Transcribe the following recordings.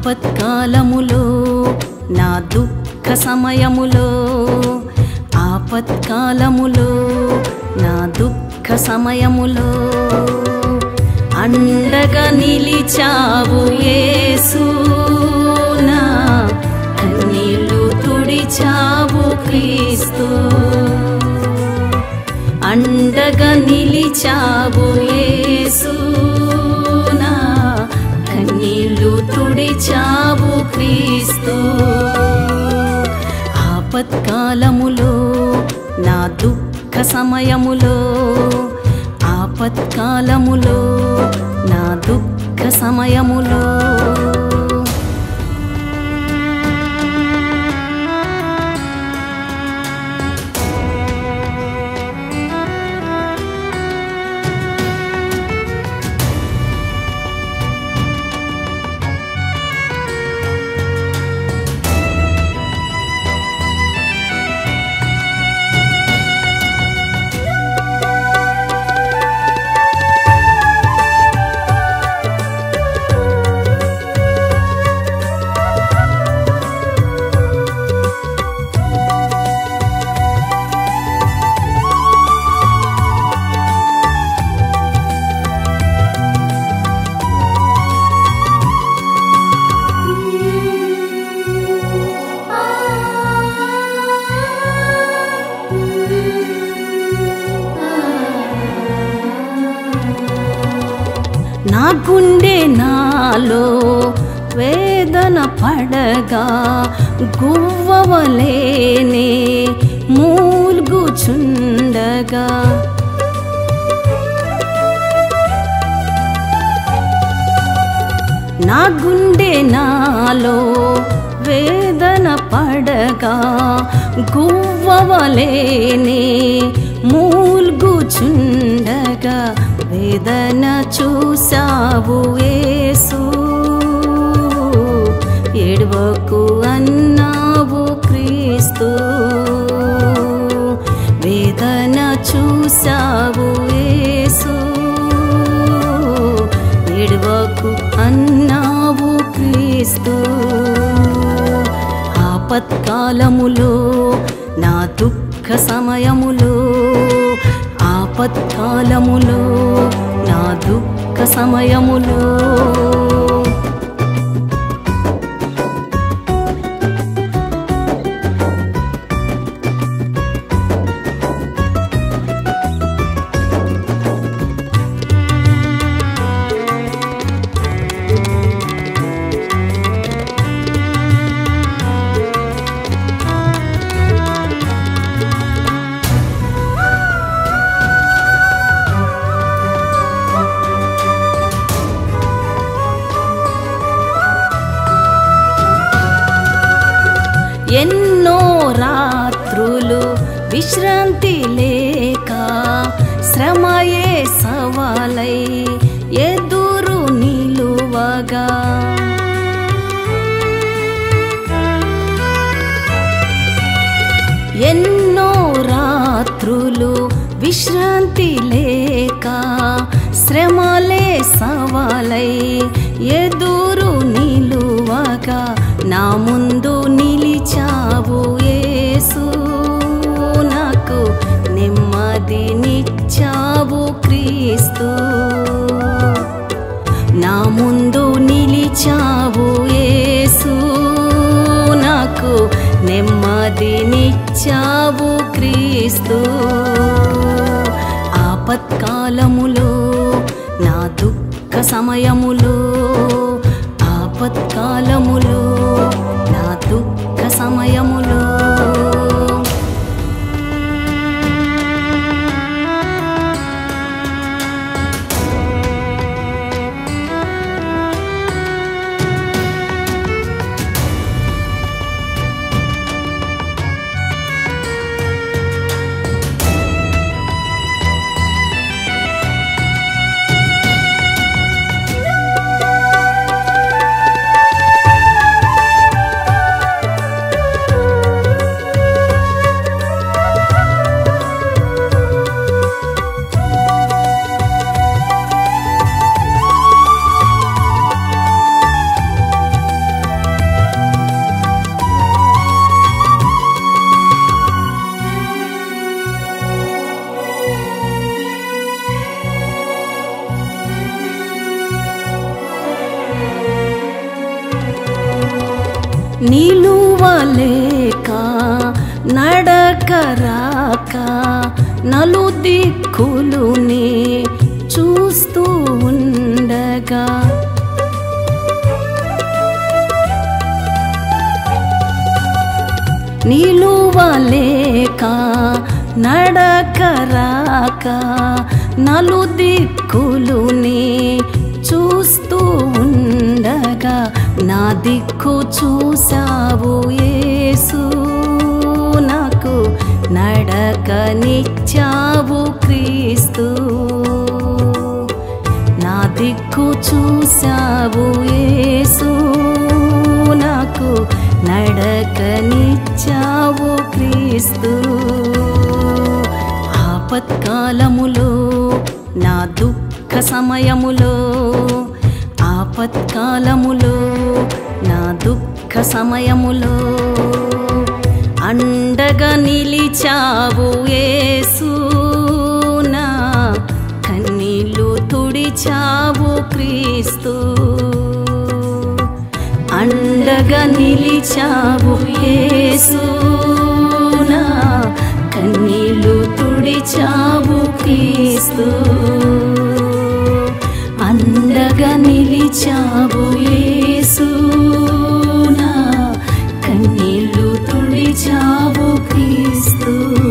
ఆపత్కాలములో నా దుఃఖ సమయములో ఆపత్కాలములో నా దుఃఖ సమయములో అండగా నిలిచావు యేసు నా కన్నీళ్ళు తుడిచావు క్రీస్తు అండగా నిలిచావు యేసు నా కన్నీళ్ళు తుడిచావు క్రీస్తు ఆపత్కాలములో నా దుఃఖ సమయములో ఆపత్కాలములో నా దుఃఖ సమయములో నా గుండె నాలో వేదన పడగా గువ్వవలేనే మూల్గుచుండగా నా గుండె నాలో వేదన పడగా గువ్వవలేనే మూల్గుచుండగా వేదన చూసావు యేసు ఏడవకు అన్నావు క్రీస్తు వేదన చూసావు యేసు ఏడవకు అన్నావు క్రీస్తు ఆపత్కాలములో నా దుఃఖ సమయములో ఆపత్కాలములో నా దుఃఖ సమయములో ఎన్నో రాత్రులు విశ్రాంతి లేక శ్రమయే సవాలై ఎదురు నిలువగా ఎన్నో రాత్రులు విశ్రాంతి లేక శ్రమలే సవాలై ఎదురు నిలువగా నా ముందు నిలిచావు యేసు నాకు నెమ్మదినిచ్చావు క్రీస్తు నా ముందు నిలిచావు యేసు నాకు నెమ్మదినిచ్చావు క్రీస్తు ఆపత్కాలములో నా దుఃఖ సమయములో ఆపత్కాలములో నా దుఃఖ సమయములో నిలువలేక నడకరాక నలు దిక్కులునే చూస్తూ ఉండగా నిలువలేక నడకరాక నలు దిక్కులునే చూస్తూ ఉండగా నా దిక్కు చూసావు యేసు నాకు నడకనిచ్చావు క్రీస్తు నా దిక్కు చూసావు యేసు నాకు నడకనిచ్చావు క్రీస్తు ఆపత్కాలములో నా దుఃఖ సమయములో ఆపత్కాలములో నా దుఃఖ సమయములో అండగా నిలిచావు యేసు నా కన్నీళ్ళు తుడిచావు క్రీస్తు అండగా నిలిచావు యేసు నా కన్నీళ్ళు తుడిచావు క్రీస్తు అండగా నిలిచావు యేసు నా కన్నీళ్ళు తుడిచావు క్రీస్తు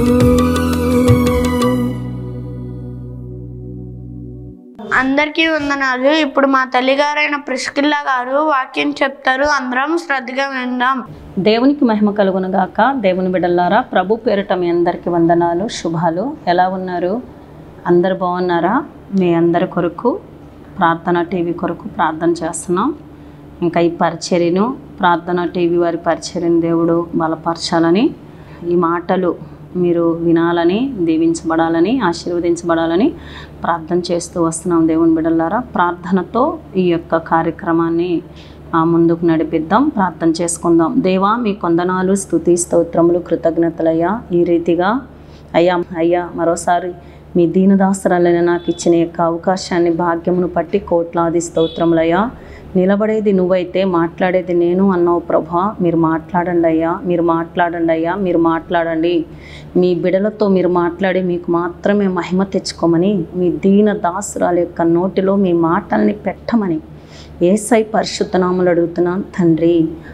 అందరికీ వందనాలు ఇప్పుడు మా తల్లిగారైన ప్రిస్కిల్లా గారు వాక్యం చెప్తారు అందరం శ్రద్ధగా విందాం దేవునికి మహిమ కలుగును గాక దేవుని బిడ్డలారా ప్రభు పేరిట మీ అందరికీ వందనాలు శుభాలు ఎలా ఉన్నారు అందరు బాగున్నారా మీ అందరి కొరకు ప్రార్థన టీవీ కొరకు ప్రార్థన చేస్తున్నాం ఇంకా ఈ పరిచర్యను ప్రార్థన టీవీ వారి పరిచర్యను దేవుడు బలపరచాలని ఈ మాటలు మీరు వినాలని దీవించబడాలని ఆశీర్వదించబడాలని ప్రార్థన చేస్తూ వస్తున్నాం దేవుని బిడ్డలారా ప్రార్థనతో ఈ యొక్క కార్యక్రమాన్ని ఆ, ముందుకు నడిపిద్దాం ప్రార్థన చేసుకుందాం దేవా మీ కొందనాలు స్థుతి స్తోత్రములు కృతజ్ఞతలయ్యా ఈ రీతిగా అయ్యా అయ్యా మరోసారి మీ దీనదాసరాలైన నాకు ఇచ్చిన యొక్క అవకాశాన్ని భాగ్యమును పట్టి కోట్లాది స్తోత్రములయ్యా నిలబడేది నువ్వైతే మాట్లాడేది నేను అన్నావు ప్రభా మీరు మాట్లాడండి అయ్యా మీరు మాట్లాడండి అయ్యా మీరు మాట్లాడండి మీ బిడలతో మీరు మాట్లాడి మీకు మాత్రమే మహిమ తెచ్చుకోమని మీ దీన దాసురాల యొక్క నోటిలో మీ మాటల్ని పెట్టమని ఏసై పరిశుద్ధనాములు అడుగుతున్నాను తండ్రి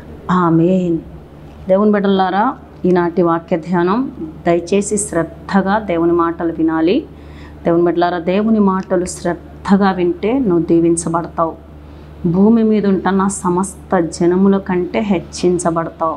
ఆమెన్ దేవుని బిడ్డలారా ఈనాటి వాక్య ధ్యానం దయచేసి శ్రద్ధగా దేవుని మాటలు వినాలి దేవుని బిడ్డలారా దేవుని మాటలు శ్రద్ధగా వింటే నువ్వు దీవించబడతావు భూమి మీద ఉంటున్న సమస్త జనముల కంటే హెచ్చించబడతావు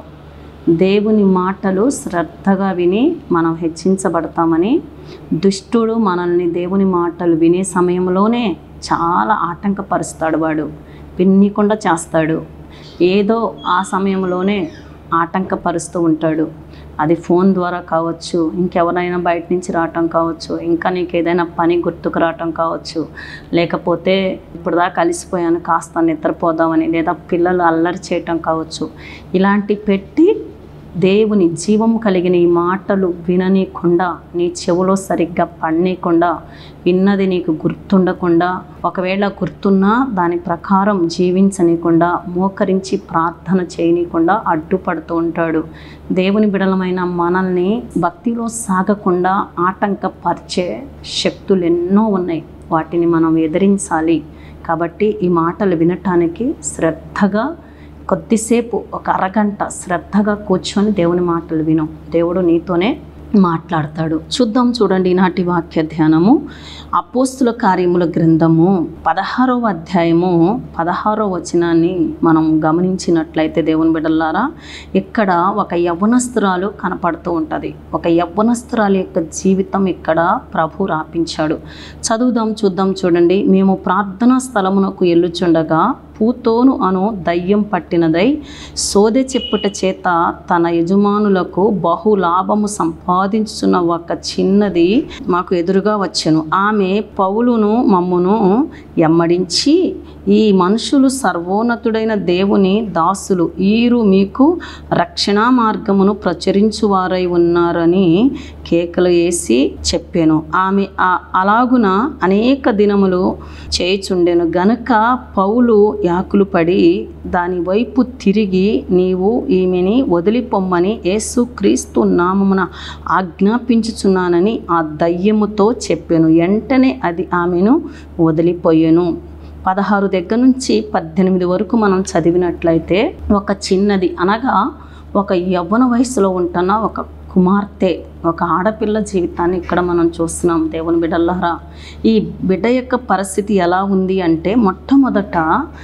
దేవుని మాటలు శ్రద్ధగా విని మనం హెచ్చించబడతామని దుష్టుడు మనల్ని దేవుని మాటలు వినే సమయంలోనే చాలా ఆటంకపరుస్తాడు వాడు విన్నీకుండా చేస్తాడు ఏదో ఆ సమయంలోనే ఆటంకపరుస్తూ ఉంటాడు అది ఫోన్ ద్వారా కావచ్చు ఇంకెవరైనా బయట నుంచి రావటం కావచ్చు ఇంకా నీకు ఏదైనా పని గుర్తుకు రావటం కావచ్చు లేకపోతే ఇప్పుడు దాకా కలిసిపోయాను కాస్త నిద్రపోదామని లేదా పిల్లలు అల్లరి చేయటం కావచ్చు ఇలాంటి పెట్టి దేవుని జీవం కలిగిన ఈ మాటలు విననీయకుండా నీ చెవులో సరిగ్గా పడనీయకుండా విన్నది నీకు గుర్తుండకుండా ఒకవేళ గుర్తున్నా దాని ప్రకారం జీవించనీయకుండా మోకరించి ప్రార్థన చేయనీయకుండా అడ్డుపడుతూ ఉంటాడు దేవుని బిడలమైన మనల్ని భక్తిలో సాగకుండా ఆటంకపరిచే శక్తులు ఎన్నో ఉన్నాయి వాటిని మనం ఎదిరించాలి కాబట్టి ఈ మాటలు వినటానికి శ్రద్ధగా కొద్దిసేపు ఒక అరగంట శ్రద్ధగా కూర్చొని దేవుని మాటలు విను దేవుడు నీతోనే మాట్లాడతాడు చూద్దాం చూడండి ఈనాటి వాక్య ధ్యానము అపోస్తుల కార్యముల గ్రంథము పదహారవ అధ్యాయము పదహారవ వచనాన్ని మనం గమనించినట్లయితే దేవుని బిడ్డలారా ఇక్కడ ఒక యవ్వనస్తురాలు కనపడుతూ ఉంటుంది ఒక యవ్వనస్తురాలు యొక్క జీవితం ఇక్కడ ప్రభు రాపించాడు చదువుదాం చూద్దాం చూడండి మేము ప్రార్థనా స్థలమునకు ఎల్లుచుండగా పూతోను అను దయ్యం పట్టినదై సోదె చెప్పుట చేత తన యజమానులకు బహు లాభము సంపాదించుచున్న ఒక చిన్నది మాకు ఎదురుగా వచ్చెను ఆమె పౌలును మమ్మును ఎమ్మడించి ఈ మనుషులు సర్వోన్నతుడైన దేవుని దాసులు ఈరు మీకు రక్షణా మార్గమును ప్రచురించువారై ఉన్నారని కేకలు వేసి చెప్పాను ఆమె ఆ అలాగున అనేక దినములు చేయుచుండెను గనుక పౌలు యాకులు పడి దాని వైపు తిరిగి నీవు ఈమెని వదిలిపొమ్మని యేసు క్రీస్తు నామమున ఆజ్ఞాపించుచున్నానని ఆ దయ్యముతో చెప్పాను వెంటనే అది ఆమెను వదిలిపోయాను పదహారు దగ్గర నుంచి పద్దెనిమిది వరకు మనం చదివినట్లయితే ఒక చిన్నది అనగా ఒక యవ్వన వయసులో ఉంటున్న ఒక కుమార్తె ఒక ఆడపిల్ల జీవితాన్ని ఇక్కడ మనం చూస్తున్నాం దేవుని బిడ్డలారా ఈ బిడ్డ యొక్క పరిస్థితి ఎలా ఉంది అంటే మొట్టమొదట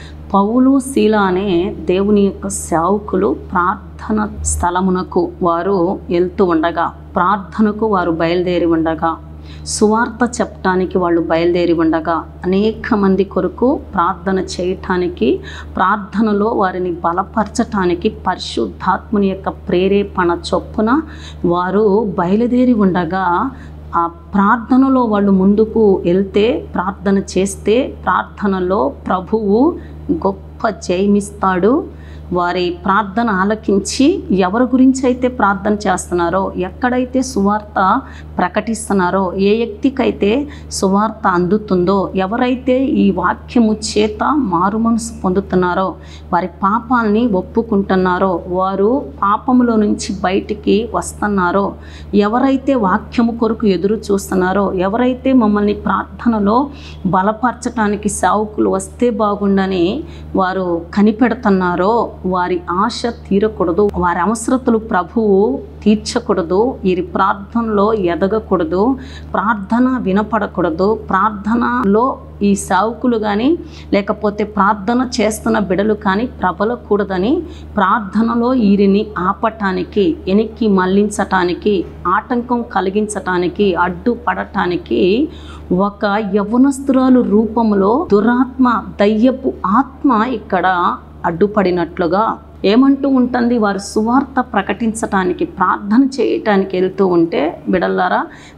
పౌలు శీల అనే దేవుని యొక్క సేవకులు ప్రార్థన స్థలమునకు వారు వెళ్తూ ఉండగా ప్రార్థనకు వారు బయలుదేరి ఉండగా సువార్త చెప్పటానికి వాళ్ళు బయలుదేరి ఉండగా అనేక మంది కొరకు ప్రార్థన చేయటానికి ప్రార్థనలో వారిని బలపరచటానికి పరిశుద్ధాత్ముని యొక్క ప్రేరేపణ చొప్పున వారు బయలుదేరి ఉండగా ఆ ప్రార్థనలో వాళ్ళు ముందుకు వెళ్తే ప్రార్థన చేస్తే ప్రార్థనలో ప్రభువు గొప్ప జయమిస్తాడు వారి ప్రార్థన ఆలకించి ఎవరి గురించి అయితే ప్రార్థన చేస్తున్నారో ఎక్కడైతే సువార్త ప్రకటిస్తున్నారో ఏ వ్యక్తికైతే సువార్త అందుతుందో ఎవరైతే ఈ వాక్యము చేత మారు మనసు పొందుతున్నారో వారి పాపాలని ఒప్పుకుంటున్నారో వారు పాపములో నుంచి బయటికి వస్తున్నారో ఎవరైతే వాక్యము కొరకు ఎదురు చూస్తున్నారో ఎవరైతే మమ్మల్ని ప్రార్థనలో బలపరచటానికి సేవకులు వస్తే బాగుండని వారు కనిపెడుతున్నారో వారి ఆశ తీరకూడదు వారి అవసరతలు ప్రభువు తీర్చకూడదు వీరి ప్రార్థనలో ఎదగకూడదు ప్రార్థన వినపడకూడదు ప్రార్థనలో ఈ సావుకులు కానీ లేకపోతే ప్రార్థన చేస్తున్న బిడలు కానీ ప్రబలకూడదని ప్రార్థనలో వీరిని ఆపటానికి వెనక్కి మళ్లించటానికి ఆటంకం కలిగించటానికి అడ్డుపడటానికి ఒక యవనస్తురాలు రూపంలో దురాత్మ దయ్యపు ఆత్మ ఇక్కడ అడ్డుపడినట్లుగా ఏమంటూ ఉంటుంది వారు సువార్త ప్రకటించటానికి ప్రార్థన చేయటానికి వెళ్తూ ఉంటే బిడల్లారా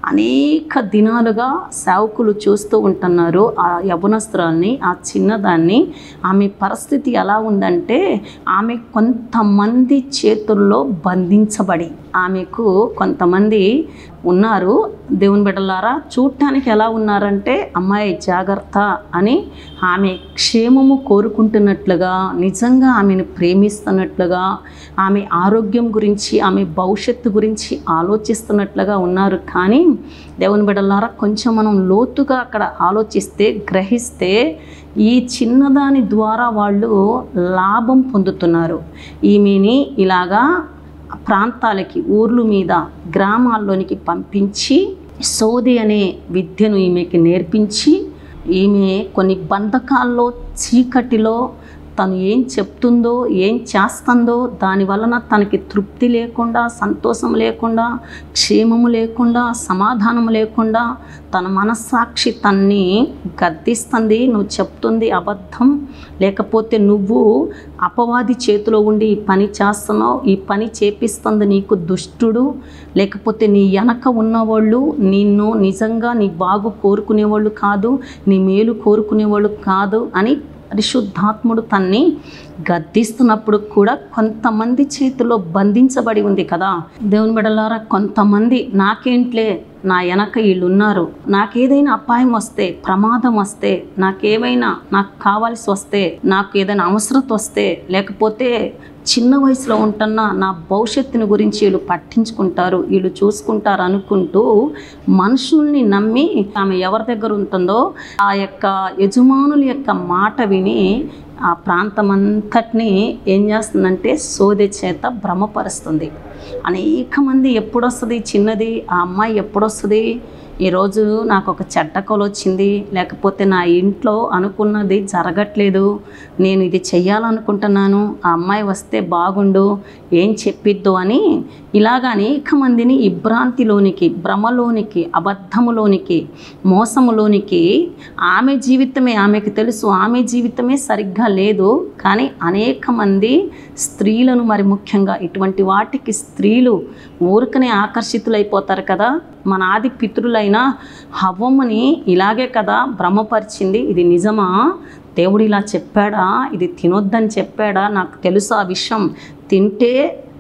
అనేక దినాలుగా సేవకులు చూస్తూ ఉంటున్నారు ఆ యవనస్త్రాల్ని ఆ చిన్నదాన్ని ఆమె పరిస్థితి ఎలా ఉందంటే ఆమె కొంతమంది చేతుల్లో బంధించబడి ఆమెకు కొంతమంది ఉన్నారు దేవుని బిడ్డలారా చూడటానికి ఎలా ఉన్నారంటే అమ్మాయి జాగ్రత్త అని ఆమె క్షేమము కోరుకుంటున్నట్లుగా నిజంగా ఆమెను ప్రేమిస్తున్నట్లుగా ఆమె ఆరోగ్యం గురించి ఆమె భవిష్యత్తు గురించి ఆలోచిస్తున్నట్లుగా ఉన్నారు కానీ దేవుని బిడ్డలారా కొంచెం మనం లోతుగా అక్కడ ఆలోచిస్తే గ్రహిస్తే ఈ చిన్నదాని ద్వారా వాళ్ళు లాభం పొందుతున్నారు ఈమెని ఇలాగా ప్రాంతాలకి ఊర్ల మీద గ్రామాల్లోనికి పంపించి సోది అనే విద్యను ఈమెకి నేర్పించి ఈమె కొన్ని బంధకాల్లో చీకటిలో తను ఏం చెప్తుందో ఏం చేస్తుందో దాని వలన తనకి తృప్తి లేకుండా సంతోషం లేకుండా క్షేమము లేకుండా సమాధానం లేకుండా తన మనస్సాక్షి తన్ని గద్దిస్తుంది నువ్వు చెప్తుంది అబద్ధం లేకపోతే నువ్వు అపవాది చేతిలో ఉండి ఈ పని చేస్తున్నావు ఈ పని చేపిస్తుంది నీకు దుష్టుడు లేకపోతే నీ వెనక ఉన్నవాళ్ళు నిన్ను నిజంగా నీ బాగు కోరుకునేవాళ్ళు కాదు నీ మేలు కోరుకునేవాళ్ళు కాదు అని పరిశుద్ధాత్ముడు తన్ని గద్దిస్తున్నప్పుడు కూడా కొంతమంది చేతిలో బంధించబడి ఉంది కదా దేవుని బిడలారా కొంతమంది నాకేంట్లే నా వెనక వీళ్ళు ఉన్నారు నాకేదైనా అపాయం వస్తే ప్రమాదం వస్తే నాకేమైనా నాకు కావాల్సి వస్తే నాకు ఏదైనా అవసరత వస్తే లేకపోతే చిన్న వయసులో ఉంటున్న నా భవిష్యత్తుని గురించి వీళ్ళు పట్టించుకుంటారు వీళ్ళు చూసుకుంటారు అనుకుంటూ మనుషుల్ని నమ్మి ఆమె ఎవరి దగ్గర ఉంటుందో ఆ యొక్క యజమానుల యొక్క మాట విని ఆ ప్రాంతం అంతటిని ఏం చేస్తుందంటే సోదె చేత భ్రమపరుస్తుంది అనేక మంది ఎప్పుడొస్తుంది చిన్నది ఆ అమ్మాయి ఎప్పుడొస్తుంది ఈరోజు నాకు ఒక చెడ్డ కల వచ్చింది లేకపోతే నా ఇంట్లో అనుకున్నది జరగట్లేదు నేను ఇది చెయ్యాలనుకుంటున్నాను ఆ అమ్మాయి వస్తే బాగుండు ఏం చెప్పిద్దు అని ఇలాగ అనేక మందిని ఇబ్రాంతిలోనికి భ్రమలోనికి అబద్ధములోనికి మోసములోనికి ఆమె జీవితమే ఆమెకు తెలుసు ఆమె జీవితమే సరిగ్గా లేదు కానీ అనేక మంది స్త్రీలను మరి ముఖ్యంగా ఇటువంటి వాటికి స్త్రీలు ఊరికనే ఆకర్షితులైపోతారు కదా మన ఆది పితృలైన హవ్వమ్మని ఇలాగే కదా భ్రమపరిచింది ఇది నిజమా దేవుడు ఇలా చెప్పాడా ఇది తినొద్దని చెప్పాడా నాకు తెలుసు ఆ విషయం తింటే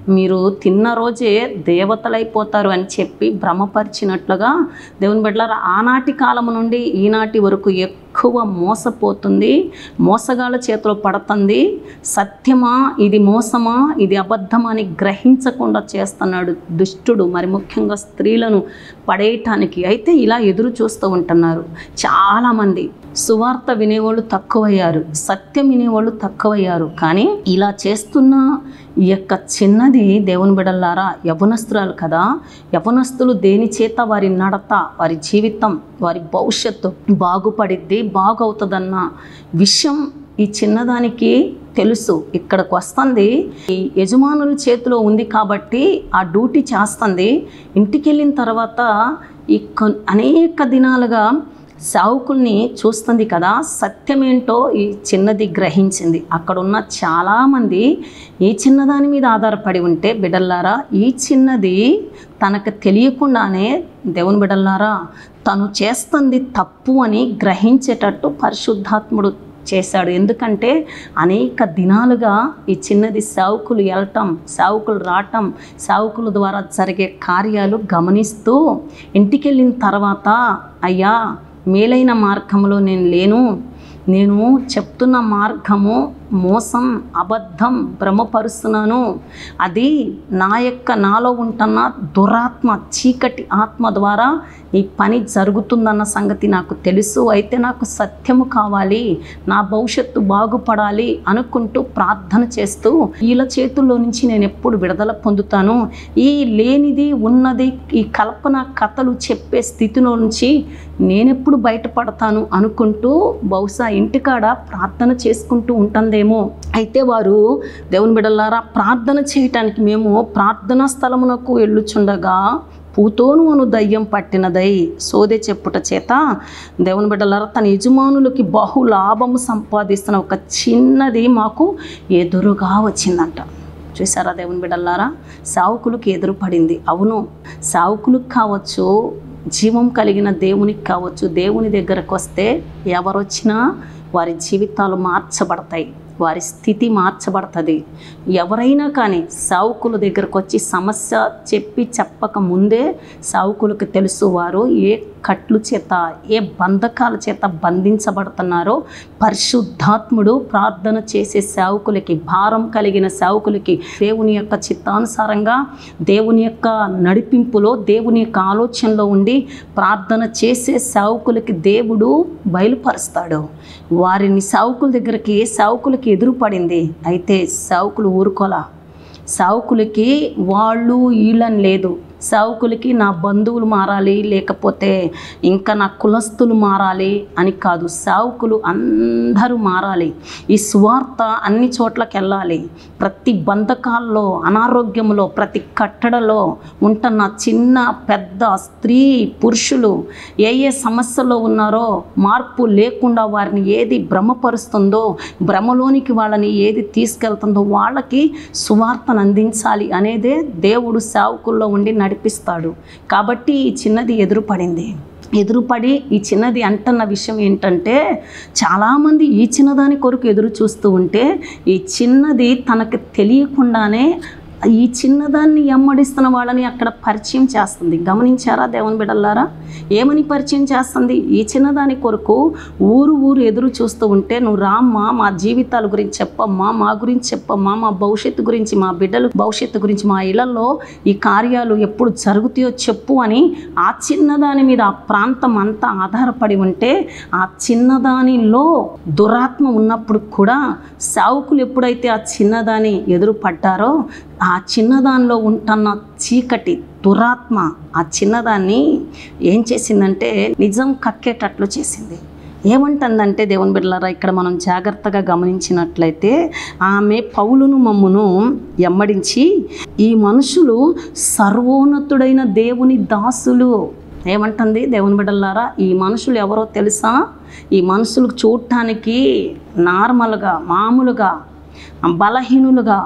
మీరు తిన్న రోజే దేవతలైపోతారు అని చెప్పి భ్రమపరిచినట్లుగా దేవుని బిడ్డలారా ఆనాటి కాలం నుండి ఈనాటి వరకు ఎక్కువ మోసపోతుంది మోసగాళ్ళ చేతిలో పడుతుంది సత్యమా ఇది మోసమా ఇది అబద్ధమా అని గ్రహించకుండా చేస్తున్నాడు దుష్టుడు మరి ముఖ్యంగా స్త్రీలను పడేయటానికి అయితే ఇలా ఎదురు చూస్తూ ఉంటున్నారు చాలామంది సువార్త వినేవాళ్ళు తక్కువయ్యారు సత్యం వినేవాళ్ళు తక్కువయ్యారు కానీ ఇలా చేస్తున్న ఈ యొక్క చిన్నది దేవుని బిడల్లారా యవనస్తురాలు కదా యవనస్తులు దేని చేత వారి నడత వారి జీవితం వారి భవిష్యత్తు బాగుపడిద్ది బాగవుతుందన్న విషయం ఈ చిన్నదానికి తెలుసు ఇక్కడికి వస్తుంది ఈ యజమానుల చేతిలో ఉంది కాబట్టి ఆ డ్యూటీ చేస్తుంది ఇంటికి వెళ్ళిన తర్వాత ఈ కొన్- అనేక దినాలుగా సావుకుల్ని చూస్తుంది కదా సత్యమేంటో ఈ చిన్నది గ్రహించింది అక్కడ ఉన్న చాలామంది ఈ చిన్నదాని మీద ఆధారపడి ఉంటే బిడల్లారా ఈ చిన్నది తనకు తెలియకుండానే దేవుని బిడల్లారా తను చేస్తుంది తప్పు అని గ్రహించేటట్టు పరిశుద్ధాత్ముడు చేశాడు ఎందుకంటే అనేక దినాలుగా ఈ చిన్నది సావుకులు వెళ్ళటం సావుకులు రావటం సావుకుల ద్వారా జరిగే కార్యాలు గమనిస్తూ ఇంటికి వెళ్ళిన తర్వాత అయ్యా మేలైన మార్గంలో నేను లేను నేను చెప్తున్న మార్గము మోసం అబద్ధం భ్రమపరుస్తున్నాను అది నా యొక్క నాలో ఉంటున్న దురాత్మ చీకటి ఆత్మ ద్వారా ఈ పని జరుగుతుందన్న సంగతి నాకు తెలుసు అయితే నాకు సత్యము కావాలి నా భవిష్యత్తు బాగుపడాలి అనుకుంటూ ప్రార్థన చేస్తూ వీళ్ళ చేతుల్లో నుంచి నేను ఎప్పుడు విడుదల పొందుతాను ఈ లేనిది ఉన్నది ఈ కల్పన కథలు చెప్పే స్థితిలో నుంచి నేనెప్పుడు బయటపడతాను అనుకుంటూ బహుశా ఇంటికాడ ప్రార్థన చేసుకుంటూ ఉంటుందేమో అయితే వారు దేవుని బిడలారా ప్రార్థన చేయటానికి మేము ప్రార్థనా స్థలమునకు వెళ్ళుచుండగా పూతోను అను దయ్యం పట్టినదై సోదె చెప్పుట చేత దేవుని బిడ్డలారా తన యజమానులకి బహు లాభము సంపాదిస్తున్న ఒక చిన్నది మాకు ఎదురుగా వచ్చిందంట చూసారా దేవుని బిడ్డలారా సావుకులకు ఎదురుపడింది అవును సావుకులకు కావచ్చు జీవం కలిగిన దేవునికి కావచ్చు దేవుని దగ్గరకు వస్తే ఎవరొచ్చినా వారి జీవితాలు మార్చబడతాయి వారి స్థితి మార్చబడుతుంది ఎవరైనా కానీ సావుకుల దగ్గరకు వచ్చి సమస్య చెప్పి చెప్పక ముందే సావుకులకు తెలుసు వారు ఏ కట్లు చేత ఏ బంధకాల చేత బంధించబడుతున్నారో పరిశుద్ధాత్ముడు ప్రార్థన చేసే సేవకులకి భారం కలిగిన సేవకులకి దేవుని యొక్క చిత్తానుసారంగా దేవుని యొక్క నడిపింపులో దేవుని యొక్క ఆలోచనలో ఉండి ప్రార్థన చేసే సేవకులకి దేవుడు బయలుపరుస్తాడు వారిని సేవకుల దగ్గరికి సేవకులకి ఎదురుపడింది అయితే సేవకులు ఊరుకోలా సావుకులకి వాళ్ళు వీళ్ళని లేదు సావుకులకి నా బంధువులు మారాలి లేకపోతే ఇంకా నా కులస్తులు మారాలి అని కాదు సావుకులు అందరూ మారాలి ఈ స్వార్థ అన్ని చోట్లకి వెళ్ళాలి ప్రతి బంధకాల్లో అనారోగ్యంలో ప్రతి కట్టడలో ఉంటున్న చిన్న పెద్ద స్త్రీ పురుషులు ఏ ఏ సమస్యలో ఉన్నారో మార్పు లేకుండా వారిని ఏది భ్రమపరుస్తుందో భ్రమలోనికి వాళ్ళని ఏది తీసుకెళ్తుందో వాళ్ళకి సువార్తను అందించాలి అనేదే దేవుడు సేవకుల్లో ఉండి నడిపిస్తాడు కాబట్టి ఈ చిన్నది ఎదురుపడింది ఎదురుపడి ఈ చిన్నది అంటున్న విషయం ఏంటంటే చాలామంది ఈ చిన్నదాని కొరకు ఎదురు చూస్తూ ఉంటే ఈ చిన్నది తనకు తెలియకుండానే ఈ చిన్నదాన్ని ఎమ్మడిస్తున్న వాళ్ళని అక్కడ పరిచయం చేస్తుంది గమనించారా దేవుని బిడల్లారా ఏమని పరిచయం చేస్తుంది ఈ చిన్నదాని కొరకు ఊరు ఊరు ఎదురు చూస్తూ ఉంటే నువ్వు రామ్మా మా జీవితాల గురించి చెప్పమ్మా మా గురించి చెప్పమ్మా మా భవిష్యత్తు గురించి మా బిడ్డల భవిష్యత్తు గురించి మా ఇళ్లలో ఈ కార్యాలు ఎప్పుడు జరుగుతాయో చెప్పు అని ఆ చిన్నదాని మీద ఆ ప్రాంతం అంతా ఆధారపడి ఉంటే ఆ చిన్నదానిలో దురాత్మ ఉన్నప్పుడు కూడా సావుకులు ఎప్పుడైతే ఆ చిన్నదాని ఎదురు పడ్డారో ఆ చిన్నదానిలో ఉంటున్న చీకటి దురాత్మ ఆ చిన్నదాన్ని ఏం చేసిందంటే నిజం కక్కేటట్లు చేసింది ఏమంటుందంటే దేవుని బిడ్డలారా ఇక్కడ మనం జాగ్రత్తగా గమనించినట్లయితే ఆమె పౌలును మమ్మును ఎమ్మడించి ఈ మనుషులు సర్వోన్నతుడైన దేవుని దాసులు ఏమంటుంది దేవుని బిడ్డలారా ఈ మనుషులు ఎవరో తెలుసా ఈ మనుషులు చూడటానికి నార్మల్గా మామూలుగా బలహీనులుగా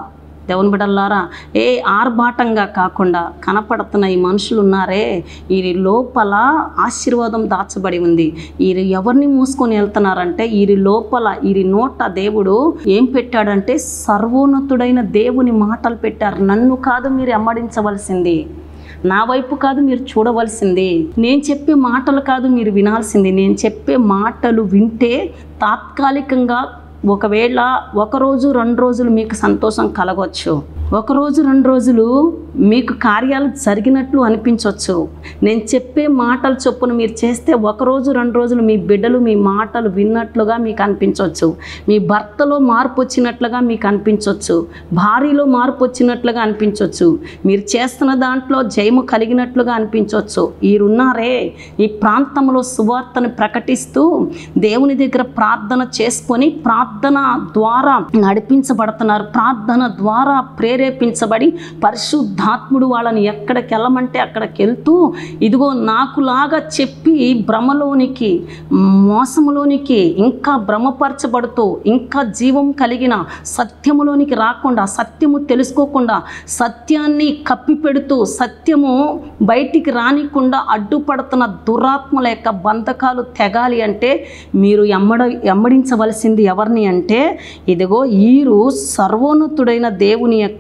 దేవుని బిడ్డలారా ఏ ఆర్భాటంగా కాకుండా కనపడుతున్న ఈ మనుషులు ఉన్నారే వీరి లోపల ఆశీర్వాదం దాచబడి ఉంది వీరు ఎవరిని మూసుకొని వెళ్తున్నారంటే వీరి లోపల వీరి నోట దేవుడు ఏం పెట్టాడంటే సర్వోన్నతుడైన దేవుని మాటలు పెట్టారు నన్ను కాదు మీరు ఎమ్మడించవలసింది నా వైపు కాదు మీరు చూడవలసింది నేను చెప్పే మాటలు కాదు మీరు వినాల్సింది నేను చెప్పే మాటలు వింటే తాత్కాలికంగా ఒకవేళ ఒక రోజు రెండు రోజులు మీకు సంతోషం కలగవచ్చు ఒక రోజు రెండు రోజులు మీకు కార్యాలు జరిగినట్లు అనిపించవచ్చు నేను చెప్పే మాటల చొప్పున మీరు చేస్తే ఒక రోజు రెండు రోజులు మీ బిడ్డలు మీ మాటలు విన్నట్లుగా మీకు అనిపించవచ్చు మీ భర్తలో మార్పు వచ్చినట్లుగా మీకు అనిపించవచ్చు భార్యలో మార్పు వచ్చినట్లుగా అనిపించవచ్చు మీరు చేస్తున్న దాంట్లో జయము కలిగినట్లుగా అనిపించవచ్చు వీరున్నారే ఈ ప్రాంతంలో సువార్తను ప్రకటిస్తూ దేవుని దగ్గర ప్రార్థన చేసుకొని ప్రార్థన ద్వారా నడిపించబడుతున్నారు ప్రార్థన ద్వారా ప్రేరేపించబడి పరిశుద్ధాత్ముడు వాళ్ళని ఎక్కడికి వెళ్ళమంటే అక్కడికి వెళ్తూ ఇదిగో నాకులాగా చెప్పి భ్రమలోనికి మోసములోనికి ఇంకా భ్రమపరచబడుతూ ఇంకా జీవం కలిగిన సత్యములోనికి రాకుండా సత్యము తెలుసుకోకుండా సత్యాన్ని కప్పిపెడుతూ సత్యము బయటికి రానికుండా అడ్డుపడుతున్న దురాత్మల యొక్క బంధకాలు తెగాలి అంటే మీరు ఎమ్మడ ఎమ్మడించవలసింది ఎవరిని అంటే ఇదిగో ఈరు సర్వోన్నతుడైన దేవుని యొక్క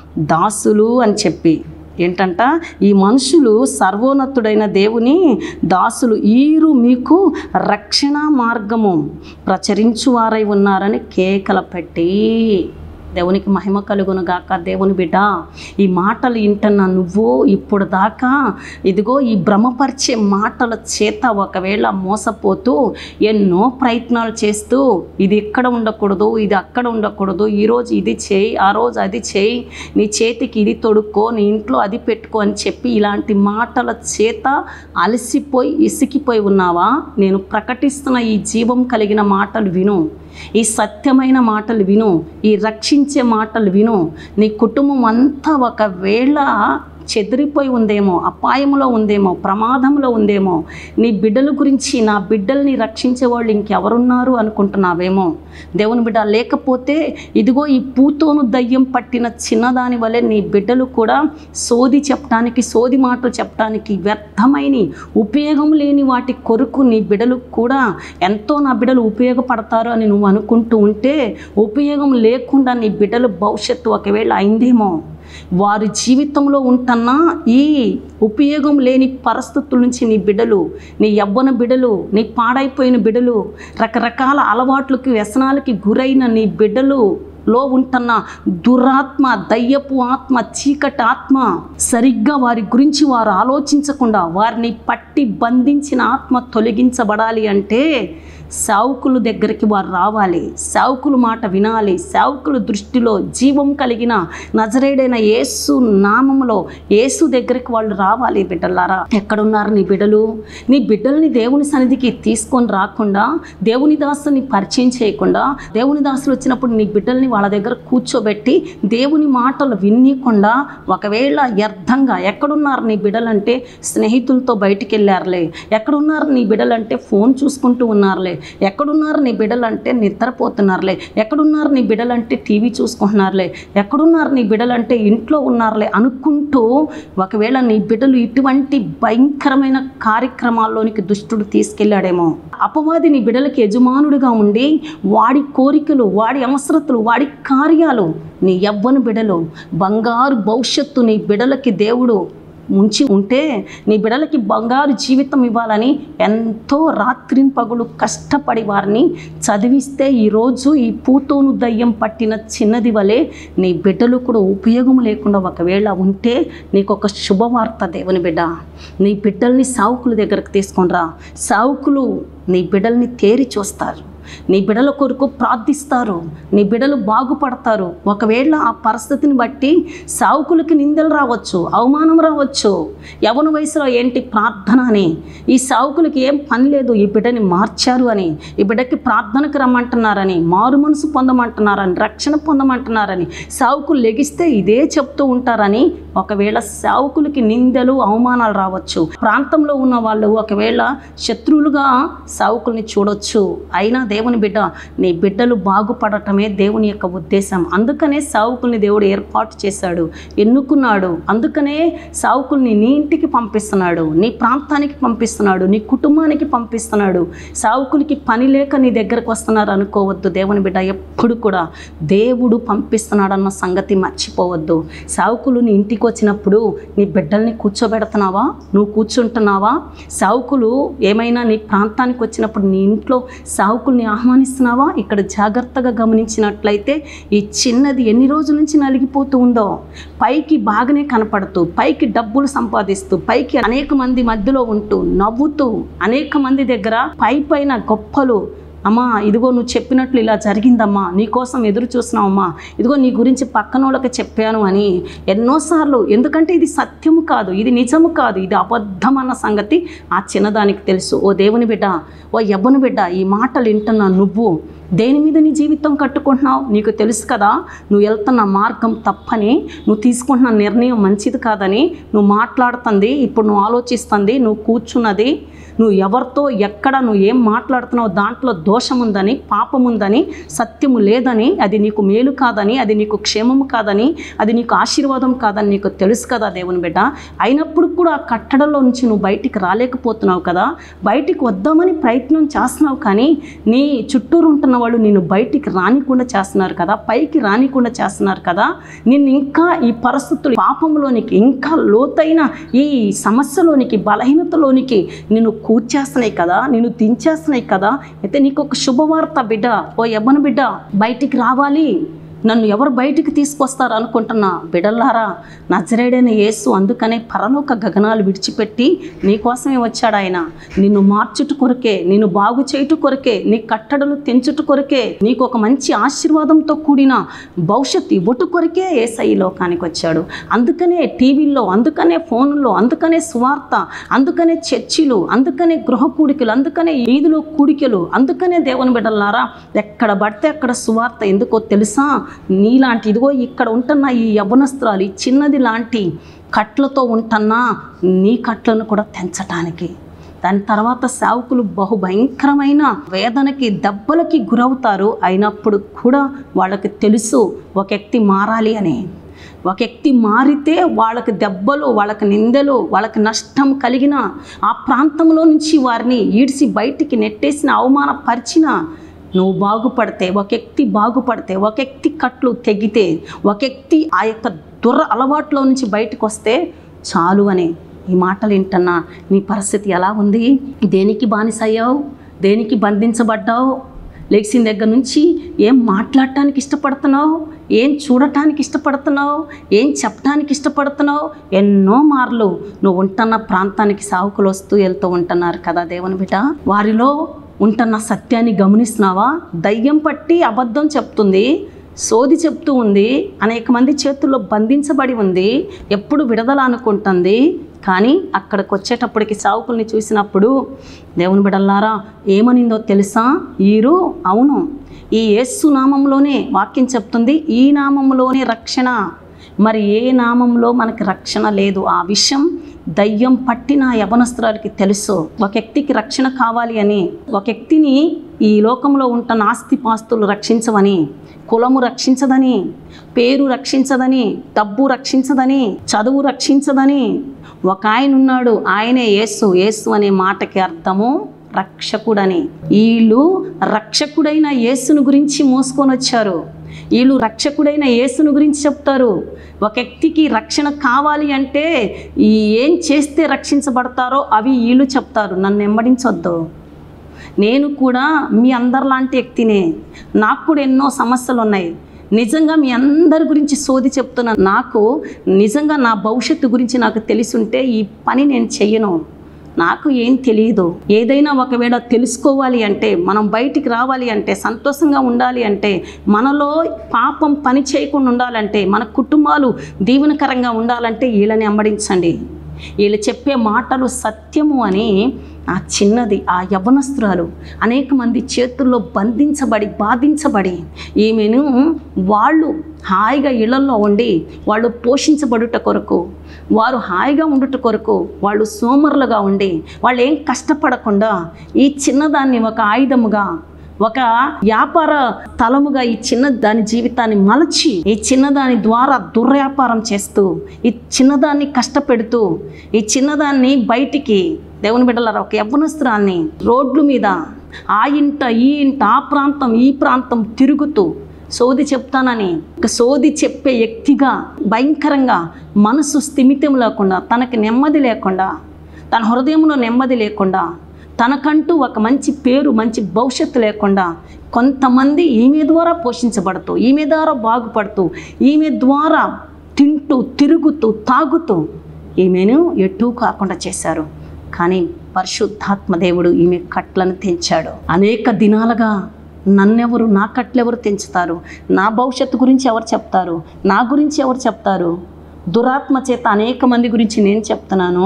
దాసులు అని చెప్పి ఏంటంట ఈ మనుషులు సర్వోన్నతుడైన దేవుని దాసులు ఈరు మీకు రక్షణ మార్గము ప్రచరించువారై ఉన్నారని కేకల పెట్టి దేవునికి మహిమ కలుగును గాక దేవుని బిడ్డ ఈ మాటలు వింటున్న నువ్వు ఇప్పుడు దాకా ఇదిగో ఈ భ్రమపరిచే మాటల చేత ఒకవేళ మోసపోతూ ఎన్నో ప్రయత్నాలు చేస్తూ ఇది ఇక్కడ ఉండకూడదు ఇది అక్కడ ఉండకూడదు ఈరోజు ఇది చేయి ఆ రోజు అది చేయి నీ చేతికి ఇది తొడుక్కో నీ ఇంట్లో అది పెట్టుకో అని చెప్పి ఇలాంటి మాటల చేత అలసిపోయి ఇసికిపోయి ఉన్నావా నేను ప్రకటిస్తున్న ఈ జీవం కలిగిన మాటలు విను ఈ సత్యమైన మాటలు విను ఈ రక్షించే మాటలు విను నీ కుటుంబం అంతా ఒకవేళ చెదిరిపోయి ఉందేమో అపాయంలో ఉందేమో ప్రమాదంలో ఉందేమో నీ బిడ్డల గురించి నా బిడ్డల్ని రక్షించే వాళ్ళు ఇంకెవరున్నారు అనుకుంటున్నావేమో దేవుని బిడ్డ లేకపోతే ఇదిగో ఈ పూతోను దయ్యం పట్టిన చిన్నదాని వలె నీ బిడ్డలు కూడా సోది చెప్పడానికి సోది మాటలు చెప్పడానికి వ్యర్థమైన ఉపయోగం లేని వాటి కొరకు నీ బిడ్డలు కూడా ఎంతో నా బిడ్డలు ఉపయోగపడతారు అని నువ్వు అనుకుంటూ ఉంటే ఉపయోగం లేకుండా నీ బిడ్డల భవిష్యత్తు ఒకవేళ అయిందేమో వారి జీవితంలో ఉంటున్న ఈ ఉపయోగం లేని పరిస్థితుల నుంచి నీ బిడ్డలు నీ యవ్వన బిడ్డలు నీ పాడైపోయిన బిడ్డలు రకరకాల అలవాట్లకి వ్యసనాలకి గురైన నీ బిడ్డలు లో ఉంటున్న దురాత్మ దయ్యపు ఆత్మ చీకటి ఆత్మ సరిగ్గా వారి గురించి వారు ఆలోచించకుండా వారిని పట్టి బంధించిన ఆత్మ తొలగించబడాలి అంటే సేవకుల దగ్గరికి వారు రావాలి సేవకుల మాట వినాలి సేవకుల దృష్టిలో జీవం కలిగిన నజరేడైన యేసు నామములో యేసు దగ్గరికి వాళ్ళు రావాలి బిడ్డలారా ఎక్కడున్నారు నీ బిడ్డలు నీ బిడ్డల్ని దేవుని సన్నిధికి తీసుకొని రాకుండా దేవుని దాసుని పరిచయం చేయకుండా దేవుని దాసులు వచ్చినప్పుడు నీ బిడ్డల్ని వాళ్ళ దగ్గర కూర్చోబెట్టి దేవుని మాటలు వినకుండా ఒకవేళ వ్యర్థంగా ఎక్కడున్నారు నీ బిడ్డలంటే స్నేహితులతో బయటికి వెళ్ళారులే ఎక్కడున్నారు నీ బిడ్డలంటే ఫోన్ చూసుకుంటూ ఉన్నారులే ఎక్కడున్నారు నీ బిడ్డలంటే నిద్రపోతున్నారులే ఎక్కడున్నారు నీ బిడ్డలంటే టీవీ చూసుకుంటున్నారులే ఎక్కడున్నారు నీ బిడ్డలంటే ఇంట్లో ఉన్నారులే అనుకుంటూ ఒకవేళ నీ బిడ్డలు ఇటువంటి భయంకరమైన కార్యక్రమాల్లోనికి దుష్టుడు తీసుకెళ్ళాడేమో అపవాది నీ బిడ్డలకి యజమానుడిగా ఉండి వాడి కోరికలు వాడి అవసరతలు వాడి కార్యాలు నీ యవ్వన బిడ్డలు బంగారు భవిష్యత్తు నీ బిడ్డలకి దేవుడు ఉంచి ఉంటే నీ బిడ్డలకి బంగారు జీవితం ఇవ్వాలని ఎంతో రాత్రింపగలు కష్టపడి వారిని చదివిస్తే ఈరోజు ఈ పూతోను దయ్యం పట్టిన చిన్నది వలె నీ బిడ్డలు కూడా ఉపయోగం లేకుండా ఒకవేళ ఉంటే నీకు ఒక శుభవార్త దేవుని బిడ్డ నీ బిడ్డల్ని సావుకుల దగ్గరకు తీసుకొని రా సావుకులు నీ బిడ్డల్ని తేరి చూస్తారు నీ బిడల కొరకు ప్రార్థిస్తారు నీ బిడలు బాగుపడతారు ఒకవేళ ఆ పరిస్థితిని బట్టి సావుకులకి నిందలు రావచ్చు అవమానం రావచ్చు యవన వయసులో ఏంటి ప్రార్థన అని ఈ సావుకులకి ఏం పని లేదు ఈ బిడ్డని మార్చారు అని ఈ బిడ్డకి ప్రార్థనకు రమ్మంటున్నారని మారు మనసు పొందమంటున్నారని రక్షణ పొందమంటున్నారని సావుకులు లెగిస్తే ఇదే చెప్తూ ఉంటారని ఒకవేళ సేవకులకి నిందలు అవమానాలు రావచ్చు ప్రాంతంలో ఉన్న వాళ్ళు ఒకవేళ శత్రువులుగా సేవకుల్ని చూడొచ్చు అయినా దేవుని బిడ్డ నీ బిడ్డలు బాగుపడటమే దేవుని యొక్క ఉద్దేశం అందుకనే సేవకుల్ని దేవుడు ఏర్పాటు చేశాడు ఎన్నుకున్నాడు అందుకనే సేవకుల్ని నీ ఇంటికి పంపిస్తున్నాడు నీ ప్రాంతానికి పంపిస్తున్నాడు నీ కుటుంబానికి పంపిస్తున్నాడు సేవకులకి పని లేక నీ దగ్గరకు వస్తున్నారు అనుకోవద్దు దేవుని బిడ్డ ఎప్పుడు కూడా దేవుడు పంపిస్తున్నాడన్న సంగతి మర్చిపోవద్దు సావుకులు నీ ఇంటికి వచ్చినప్పుడు నీ బిడ్డల్ని కూర్చోబెడుతున్నావా నువ్వు కూర్చుంటున్నావా సావుకులు ఏమైనా నీ ప్రాంతానికి వచ్చినప్పుడు నీ ఇంట్లో సావుకుల్ని ఆహ్వానిస్తున్నావా ఇక్కడ జాగ్రత్తగా గమనించినట్లయితే ఈ చిన్నది ఎన్ని రోజుల నుంచి నలిగిపోతూ ఉందో పైకి బాగానే కనపడుతూ పైకి డబ్బులు సంపాదిస్తూ పైకి అనేక మంది మధ్యలో ఉంటూ నవ్వుతూ అనేక మంది దగ్గర పై పైన గొప్పలు అమ్మా ఇదిగో నువ్వు చెప్పినట్లు ఇలా జరిగిందమ్మా నీకోసం ఎదురు చూసినావమ్మా ఇదిగో నీ గురించి పక్కన వాళ్ళకి చెప్పాను అని ఎన్నోసార్లు ఎందుకంటే ఇది సత్యము కాదు ఇది నిజము కాదు ఇది అబద్ధం అన్న సంగతి ఆ చిన్నదానికి తెలుసు ఓ దేవుని బిడ్డ ఓ ఎవ్వని బిడ్డ ఈ మాటలు వింటున్నా నువ్వు దేని మీద నీ జీవితం కట్టుకుంటున్నావు నీకు తెలుసు కదా నువ్వు వెళ్తున్న మార్గం తప్పని నువ్వు తీసుకుంటున్న నిర్ణయం మంచిది కాదని నువ్వు మాట్లాడుతుంది ఇప్పుడు నువ్వు ఆలోచిస్తుంది నువ్వు కూర్చున్నది నువ్వు ఎవరితో ఎక్కడ నువ్వు ఏం మాట్లాడుతున్నావు దాంట్లో దోషం ఉందని పాపం ఉందని సత్యము లేదని అది నీకు మేలు కాదని అది నీకు క్షేమము కాదని అది నీకు ఆశీర్వాదం కాదని నీకు తెలుసు కదా దేవుని బిడ్డ అయినప్పుడు కూడా ఆ కట్టడలో నుంచి నువ్వు బయటికి రాలేకపోతున్నావు కదా బయటికి వద్దామని ప్రయత్నం చేస్తున్నావు కానీ నీ చుట్టూరు ఉంటున్న వాళ్ళు నిన్ను బయటికి రానికుండా చేస్తున్నారు కదా పైకి రానికుండా చేస్తున్నారు కదా నిన్ను ఇంకా ఈ పరిస్థితులు పాపంలోనికి ఇంకా లోతైన ఈ సమస్యలోనికి బలహీనతలోనికి నిన్ను కూర్చేస్తున్నాయి కదా నిన్ను దించేస్తున్నాయి కదా అయితే నీకు ఒక శుభవార్త బిడ్డ ఓ యవ్వన బిడ్డ బయటికి రావాలి నన్ను ఎవరు బయటికి తీసుకొస్తారు అనుకుంటున్నా బిడల్లారా నజరేడైన యేసు అందుకనే పరలోక గగనాలు విడిచిపెట్టి నీకోసమే వచ్చాడు ఆయన నిన్ను మార్చుట కొరకే నిన్ను బాగు చేయుట కొరకే నీ కట్టడలు తెంచుట కొరకే నీకు ఒక మంచి ఆశీర్వాదంతో కూడిన భవిష్యత్తు ఇవ్వట కొరకే ఏసై ఈ లోకానికి వచ్చాడు అందుకనే టీవీల్లో అందుకనే ఫోన్లో అందుకనే సువార్త అందుకనే చర్చిలు అందుకనే గృహ కూడికలు అందుకనే ఈదులో కూడికలు అందుకనే దేవుని బిడ్డలారా ఎక్కడ పడితే అక్కడ సువార్త ఎందుకో తెలుసా నీలాంటి ఇదిగో ఇక్కడ ఉంటున్న ఈ యవనస్త్రాలు ఈ చిన్నది లాంటి కట్లతో ఉంటున్న నీ కట్లను కూడా తెంచటానికి దాని తర్వాత సేవకులు బహు భయంకరమైన వేదనకి దెబ్బలకి గురవుతారు అయినప్పుడు కూడా వాళ్ళకి తెలుసు ఒక వ్యక్తి మారాలి అని ఒక వ్యక్తి మారితే వాళ్ళకి దెబ్బలు వాళ్ళకి నిందలు వాళ్ళకి నష్టం కలిగిన ఆ ప్రాంతంలో నుంచి వారిని ఈడ్చి బయటికి నెట్టేసిన అవమానపరిచిన నువ్వు బాగుపడితే ఒక వ్యక్తి బాగుపడితే ఒక వ్యక్తి కట్లు తెగితే ఒక వ్యక్తి ఆ యొక్క దుర్ర అలవాట్లో నుంచి బయటకు వస్తే చాలు అని ఈ మాటలు వింటున్నా నీ పరిస్థితి ఎలా ఉంది దేనికి బానిసయ్యావు దేనికి బంధించబడ్డావు లేచిన దగ్గర నుంచి ఏం మాట్లాడటానికి ఇష్టపడుతున్నావు ఏం చూడటానికి ఇష్టపడుతున్నావు ఏం చెప్పడానికి ఇష్టపడుతున్నావు ఎన్నో మార్లు నువ్వు ఉంటున్న ప్రాంతానికి సావుకులు వస్తూ వెళ్తూ ఉంటున్నారు కదా దేవుని బిడ్డ వారిలో ఉంటున్న సత్యాన్ని గమనిస్తున్నావా దయ్యం పట్టి అబద్ధం చెప్తుంది సోది చెప్తూ ఉంది అనేక మంది చేతుల్లో బంధించబడి ఉంది ఎప్పుడు విడదల అనుకుంటుంది కానీ అక్కడికి వచ్చేటప్పటికి సావుకుల్ని చూసినప్పుడు దేవుని బిడల్లారా ఏమనిందో తెలుసా ఈరు అవును ఈ యేసు నామంలోనే వాక్యం చెప్తుంది ఈ నామంలోనే రక్షణ మరి ఏ నామంలో మనకి రక్షణ లేదు ఆ విషయం దయ్యం పట్టిన యవనస్త్రాలకి తెలుసు ఒక వ్యక్తికి రక్షణ కావాలి అని ఒక వ్యక్తిని ఈ లోకంలో ఉంటున్న ఆస్తిపాస్తులు రక్షించవని కులము రక్షించదని పేరు రక్షించదని డబ్బు రక్షించదని చదువు రక్షించదని ఒక ఆయన ఉన్నాడు ఆయనే యేసు యేసు అనే మాటకి అర్థము రక్షకుడని వీళ్ళు రక్షకుడైన యేసును గురించి మోసుకొని వచ్చారు వీళ్ళు రక్షకుడైన యేసును గురించి చెప్తారు ఒక వ్యక్తికి రక్షణ కావాలి అంటే ఈ ఏం చేస్తే రక్షించబడతారో అవి వీళ్ళు చెప్తారు నన్ను వెంబడించొద్దు నేను కూడా మీ అందరిలాంటి వ్యక్తినే నాకు కూడా ఎన్నో సమస్యలు ఉన్నాయి నిజంగా మీ అందరి గురించి సోది చెప్తున్న నాకు నిజంగా నా భవిష్యత్తు గురించి నాకు తెలిసి ఉంటే ఈ పని నేను చెయ్యను నాకు ఏం తెలియదు ఏదైనా ఒకవేళ తెలుసుకోవాలి అంటే మనం బయటికి రావాలి అంటే సంతోషంగా ఉండాలి అంటే మనలో పాపం పని చేయకుండా ఉండాలంటే మన కుటుంబాలు దీవెనకరంగా ఉండాలంటే వీళ్ళని వెంబడించండి వీళ్ళు చెప్పే మాటలు సత్యము అని ఆ చిన్నది ఆ యవనస్తురాలు అనేక మంది చేతుల్లో బంధించబడి బాధించబడి ఈమెను వాళ్ళు హాయిగా ఇళ్లలో ఉండి వాళ్ళు పోషించబడుట కొరకు వారు హాయిగా ఉండుట కొరకు వాళ్ళు సోమరులుగా ఉండి వాళ్ళు ఏం కష్టపడకుండా ఈ చిన్నదాన్ని ఒక ఆయుధముగా ఒక వ్యాపార తలముగా ఈ చిన్న దాని జీవితాన్ని మలచి ఈ చిన్నదాని ద్వారా దుర్వ్యాపారం చేస్తూ ఈ చిన్నదాన్ని కష్టపెడుతూ ఈ చిన్నదాన్ని బయటికి దేవుని బిడ్డలారా ఒక యవ్వనస్త్రాన్ని రోడ్ల మీద ఆ ఇంట ఈ ఇంట ఆ ప్రాంతం ఈ ప్రాంతం తిరుగుతూ సోది చెప్తానని ఒక సోది చెప్పే వ్యక్తిగా భయంకరంగా మనసు స్థిమితం లేకుండా తనకి నెమ్మది లేకుండా తన హృదయంలో నెమ్మది లేకుండా తనకంటూ ఒక మంచి పేరు మంచి భవిష్యత్తు లేకుండా కొంతమంది ఈమె ద్వారా పోషించబడుతూ ఈమె ద్వారా బాగుపడుతూ ఈమె ద్వారా తింటూ తిరుగుతూ తాగుతూ ఈమెను ఎటూ కాకుండా చేశారు కానీ పరిశుద్ధాత్మ దేవుడు ఈమె కట్లను తెంచాడు అనేక దినాలుగా నన్నెవరు నా కట్లెవరు తెంచుతారు నా భవిష్యత్తు గురించి ఎవరు చెప్తారు నా గురించి ఎవరు చెప్తారు దురాత్మ చేత అనేక మంది గురించి నేను చెప్తున్నాను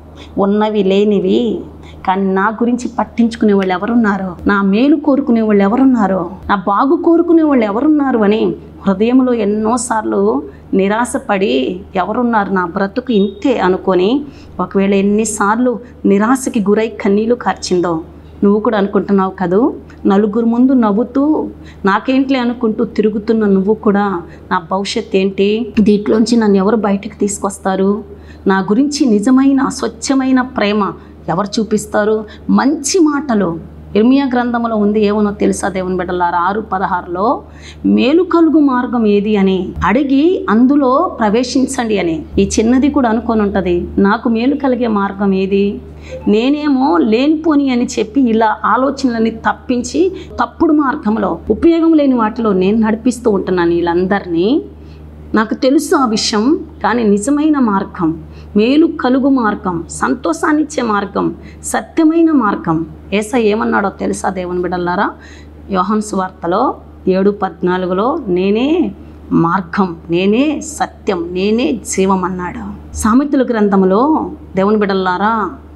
ఉన్నవి లేనివి కానీ నా గురించి పట్టించుకునే వాళ్ళు ఎవరున్నారు నా మేలు కోరుకునే వాళ్ళు ఎవరున్నారు నా బాగు కోరుకునే వాళ్ళు ఎవరున్నారు అని హృదయంలో ఎన్నోసార్లు నిరాశపడి ఎవరున్నారు నా బ్రతుకు ఇంతే అనుకొని ఒకవేళ ఎన్నిసార్లు నిరాశకి గురై కన్నీళ్లు కార్చిందో నువ్వు కూడా అనుకుంటున్నావు కదూ నలుగురు ముందు నవ్వుతూ నాకేంట్లే అనుకుంటూ తిరుగుతున్న నువ్వు కూడా నా భవిష్యత్ ఏంటి దీంట్లోంచి నన్ను ఎవరు బయటకు తీసుకొస్తారు నా గురించి నిజమైన స్వచ్ఛమైన ప్రేమ ఎవరు చూపిస్తారు మంచి మాటలు ఇర్మియా గ్రంథంలో ఉంది ఏమనో తెలుసా దేవుని బిడ్డలారా ఆరు పదహారులో మేలు కలుగు మార్గం ఏది అని అడిగి అందులో ప్రవేశించండి అని ఈ చిన్నది కూడా అనుకొని ఉంటుంది నాకు మేలు కలిగే మార్గం ఏది నేనేమో లేనిపోని అని చెప్పి ఇలా ఆలోచనలని తప్పించి తప్పుడు మార్గంలో ఉపయోగం లేని వాటిలో నేను నడిపిస్తూ ఉంటున్నాను వీళ్ళందరినీ నాకు తెలుసు ఆ విషయం కానీ నిజమైన మార్గం మేలు కలుగు మార్గం సంతోషాన్ని ఇచ్చే మార్గం సత్యమైన మార్గం ఏస ఏమన్నాడో తెలుసా దేవుని బిడ్డలారా యోహన్ సువార్తలో ఏడు పద్నాలుగులో నేనే మార్గం నేనే సత్యం నేనే జీవం అన్నాడు సామెతల గ్రంథంలో దేవుని బిడ్డలారా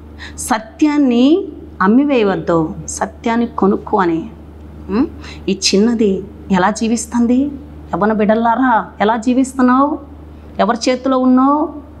సత్యాన్ని అమ్మివేయవద్దు సత్యాన్ని కొనుక్కు అని ఉం? ఈ చిన్నది ఎలా జీవిస్తుంది యవన బిడ్డలారా ఎలా జీవిస్తున్నావు ఎవరి చేతిలో ఉన్నావు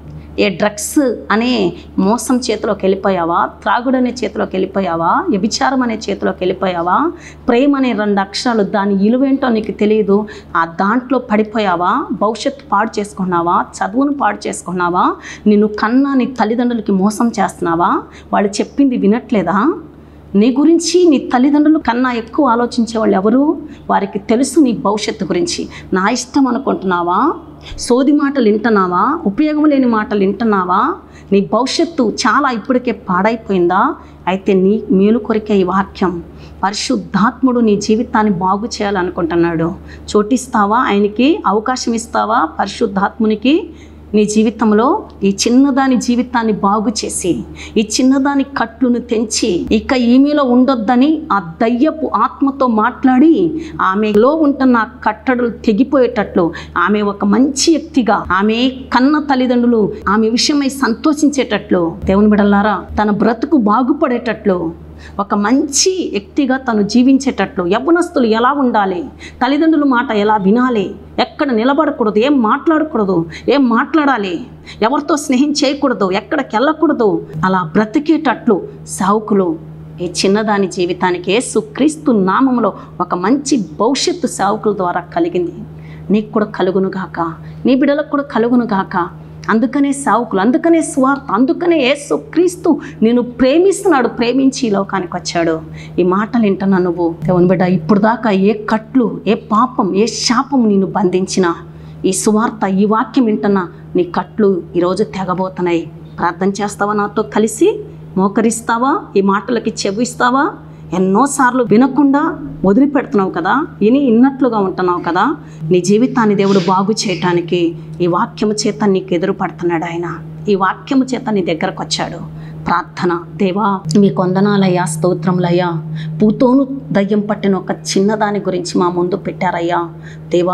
ఏ డ్రగ్స్ అనే మోసం చేతిలోకి వెళ్ళిపోయావా త్రాగుడు అనే చేతిలోకి వెళ్ళిపోయావా వ్యభిచారం అనే చేతిలోకి వెళ్ళిపోయావా ప్రేమ అనే రెండు అక్షరాలు దాని ఇలువేంటో నీకు తెలియదు ఆ దాంట్లో పడిపోయావా భవిష్యత్తు పాడు చేసుకున్నావా చదువును పాడు చేసుకున్నావా నిన్ను కన్నా నీ తల్లిదండ్రులకి మోసం చేస్తున్నావా వాళ్ళు చెప్పింది వినట్లేదా నీ గురించి నీ తల్లిదండ్రులు కన్నా ఎక్కువ ఆలోచించే వాళ్ళు ఎవరు వారికి తెలుసు నీ భవిష్యత్తు గురించి నా ఇష్టం అనుకుంటున్నావా సోది మాటలు వింటున్నావా ఉపయోగం లేని మాటలు వింటున్నావా నీ భవిష్యత్తు చాలా ఇప్పటికే పాడైపోయిందా అయితే నీ మేలు కొరికే ఈ వాక్యం పరిశుద్ధాత్ముడు నీ జీవితాన్ని బాగు చేయాలనుకుంటున్నాడు చోటిస్తావా ఆయనకి అవకాశం ఇస్తావా పరిశుద్ధాత్మునికి నీ జీవితంలో ఈ చిన్నదాని జీవితాన్ని బాగు చేసి ఈ చిన్నదాని కట్లును తెంచి ఇక ఈమెలో ఉండొద్దని ఆ దయ్యపు ఆత్మతో మాట్లాడి ఆమెలో ఉంటున్న ఆ కట్టడలు తెగిపోయేటట్లు ఆమె ఒక మంచి వ్యక్తిగా ఆమె కన్న తల్లిదండ్రులు ఆమె విషయమై సంతోషించేటట్లు దేవుని బిడలారా తన బ్రతుకు బాగుపడేటట్లు ఒక మంచి వ్యక్తిగా తను జీవించేటట్లు యవ్వనస్తులు ఎలా ఉండాలి తల్లిదండ్రుల మాట ఎలా వినాలి ఎక్కడ నిలబడకూడదు ఏం మాట్లాడకూడదు ఏం మాట్లాడాలి ఎవరితో స్నేహం చేయకూడదు ఎక్కడికి వెళ్ళకూడదు అలా బ్రతికేటట్లు సావుకులు ఈ చిన్నదాని జీవితానికి యేసుక్రీస్తు నామములో ఒక మంచి భవిష్యత్తు సేవకుల ద్వారా కలిగింది నీకు కూడా కలుగును గాక నీ బిడ్డలకు కూడా కలుగును గాక అందుకనే సావుకులు అందుకనే స్వార్థ అందుకనే యేసు క్రీస్తు నేను ప్రేమిస్తున్నాడు ప్రేమించి ఈ లోకానికి వచ్చాడు ఈ మాటలు వింటున్నా నువ్వు దేవుని బిడ్డ ఇప్పుడు దాకా ఏ కట్లు ఏ పాపం ఏ శాపం నేను బంధించినా ఈ సువార్త ఈ వాక్యం వింటున్నా నీ కట్లు ఈరోజు తెగబోతున్నాయి ప్రార్థన చేస్తావా నాతో కలిసి మోకరిస్తావా ఈ మాటలకి చెవిస్తావా ఎన్నోసార్లు వినకుండా వదిలిపెడుతున్నావు కదా విని ఇన్నట్లుగా ఉంటున్నావు కదా నీ జీవితాన్ని దేవుడు బాగు చేయటానికి ఈ వాక్యము చేత నీకు ఎదురు పడుతున్నాడు ఆయన ఈ వాక్యము చేత నీ దగ్గరకు వచ్చాడు ప్రార్థన దేవా మీ కొందనాలయ్యా స్తోత్రములయ్యా పూతోను దయ్యం పట్టిన ఒక చిన్నదాని గురించి మా ముందు పెట్టారయ్యా దేవా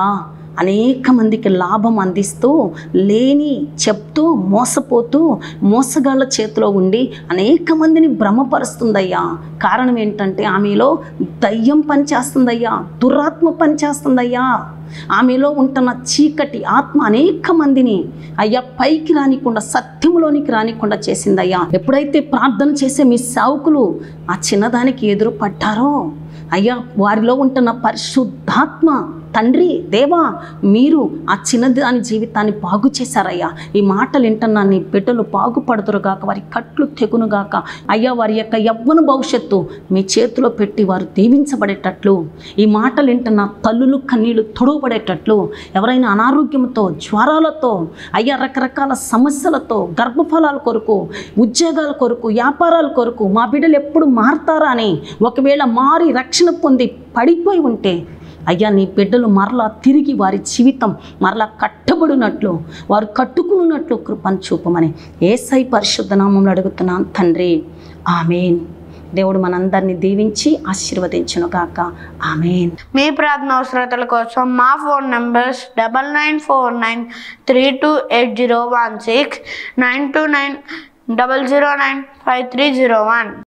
అనేక మందికి లాభం అందిస్తూ లేని చెప్తూ మోసపోతూ మోసగాళ్ళ చేతిలో ఉండి అనేక మందిని భ్రమపరుస్తుందయ్యా కారణం ఏంటంటే ఆమెలో దయ్యం పనిచేస్తుందయ్యా దురాత్మ పనిచేస్తుందయ్యా ఆమెలో ఉంటున్న చీకటి ఆత్మ అనేక మందిని అయ్యా పైకి రానికుండా సత్యములోనికి రానికుండా చేసిందయ్యా ఎప్పుడైతే ప్రార్థన చేసే మీ సేవకులు ఆ చిన్నదానికి ఎదురు పడ్డారో అయ్యా వారిలో ఉంటున్న పరిశుద్ధాత్మ తండ్రి దేవా మీరు ఆ చిన్నదాని జీవితాన్ని బాగు చేశారయ్యా ఈ మాటలు వింటున్నా నీ బిడ్డలు బాగుపడుతురుగాక వారి కట్లు తెగునుగాక అయ్యా వారి యొక్క యవ్వన భవిష్యత్తు మీ చేతిలో పెట్టి వారు దీవించబడేటట్లు ఈ మాటలు వింటున్న తల్లులు కన్నీళ్లు తొడవబడేటట్లు ఎవరైనా అనారోగ్యంతో జ్వరాలతో అయ్యా రకరకాల సమస్యలతో గర్భఫలాల కొరకు ఉద్యోగాల కొరకు వ్యాపారాల కొరకు మా బిడ్డలు ఎప్పుడు మారతారా అని ఒకవేళ మారి రక్షణ పొంది పడిపోయి ఉంటే అయ్యా నీ బిడ్డలు మరలా తిరిగి వారి జీవితం మరలా కట్టబడినట్లు వారు కట్టుకున్నట్లు కృపను చూపమని ఏసై పరిశుద్ధ నామంలో అడుగుతున్నాను తండ్రి ఆమెన్ దేవుడు మనందరినీ దీవించి ఆశీర్వదించును గాక ఆమెన్ మీ ప్రార్థన అవసరతల కోసం మా phone numbers double nine four nine three two eight zero one six nine two nine double zero nine five three zero one